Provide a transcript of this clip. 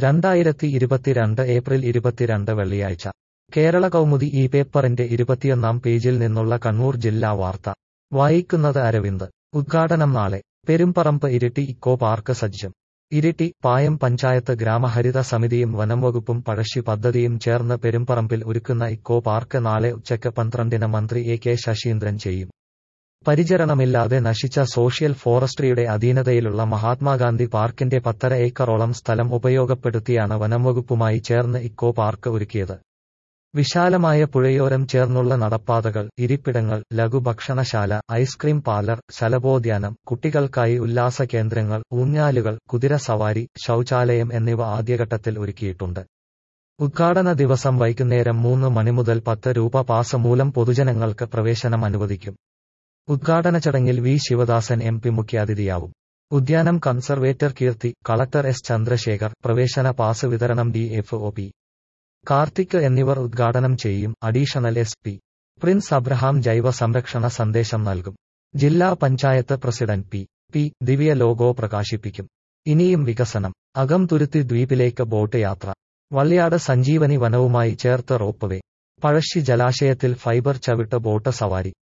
രണ്ടായിരത്തി ഇരുപത്തിരണ്ട് ഏപ്രിൽ ഇരുപത്തിരണ്ട് വെള്ളിയാഴ്ച കേരള കൗമുദി ഈ പേപ്പറിന്റെ ഇരുപത്തിയൊന്നാം പേജിൽ നിന്നുള്ള കണ്ണൂർ ജില്ലാ വാർത്ത വായിക്കുന്നത് അരവിന്ദ് ഉദ്ഘാടനം നാളെ പെരുമ്പറമ്പ് ഇരിട്ടി ഇക്കോ പാർക്ക് സജ്ജം ഇരിട്ടി പായം പഞ്ചായത്ത് ഗ്രാമഹരിത സമിതിയും വനംവകുപ്പും പഴശ്ശി പദ്ധതിയും ചേർന്ന് പെരുമ്പറമ്പിൽ ഒരുക്കുന്ന ഇക്കോ പാർക്ക് നാളെ ഉച്ചയ്ക്ക് പന്ത്രണ്ടിന് മന്ത്രി എ കെ ശശീന്ദ്രൻ ചെയ്യും പരിചരണമില്ലാതെ നശിച്ച സോഷ്യൽ ഫോറസ്ട്രിയുടെ അധീനതയിലുള്ള മഹാത്മാഗാന്ധി പാർക്കിന്റെ പത്തര ഏക്കറോളം സ്ഥലം ഉപയോഗപ്പെടുത്തിയാണ് വനംവകുപ്പുമായി ചേർന്ന് ഇക്കോ പാർക്ക് ഒരുക്കിയത് വിശാലമായ പുഴയോരം ചേർന്നുള്ള നടപ്പാതകൾ ഇരിപ്പിടങ്ങൾ ലഘുഭക്ഷണശാല ഐസ്ക്രീം പാർലർ ശലഭോദ്യാനം കുട്ടികൾക്കായി ഉല്ലാസ കേന്ദ്രങ്ങൾ ഊഞ്ഞാലുകൾ കുതിര സവാരി ശൗചാലയം എന്നിവ ആദ്യഘട്ടത്തിൽ ഒരുക്കിയിട്ടുണ്ട് ഉദ്ഘാടന ദിവസം വൈകുന്നേരം മൂന്ന് മണി മുതൽ പത്ത് രൂപ പാസ് മൂലം പൊതുജനങ്ങൾക്ക് പ്രവേശനം അനുവദിക്കും ഉദ്ഘാടന ചടങ്ങിൽ വി ശിവദാസൻ എം പി മുഖ്യാതിഥിയാവും ഉദ്യാനം conservator Keerthi collector S Chandrasekhar പ്രവേശന പാസ് വിതരണം D F O P Karthik എന്നിവർ ഉദ്ഘാടനം ചെയ്യും additional S P Prince Abraham ജൈവ സംരക്ഷണ സന്ദേശം നൽകും ജില്ലാ panchayat president P P Divya logo പ്രകാശിപ്പിക്കും ഇനിയും വികസനം അകംതുരുത്തി ദ്വീപിലേക്ക് ബോട്ട് യാത്ര വള്ളിയാട് സഞ്ജീവനി വനവുമായി ചേർത്ത് റോപ്പ് വേ പഴശ്ശി ജലാശയത്തിൽ ഫൈബർ ചവിട്ട് ബോട്ട് സവാരി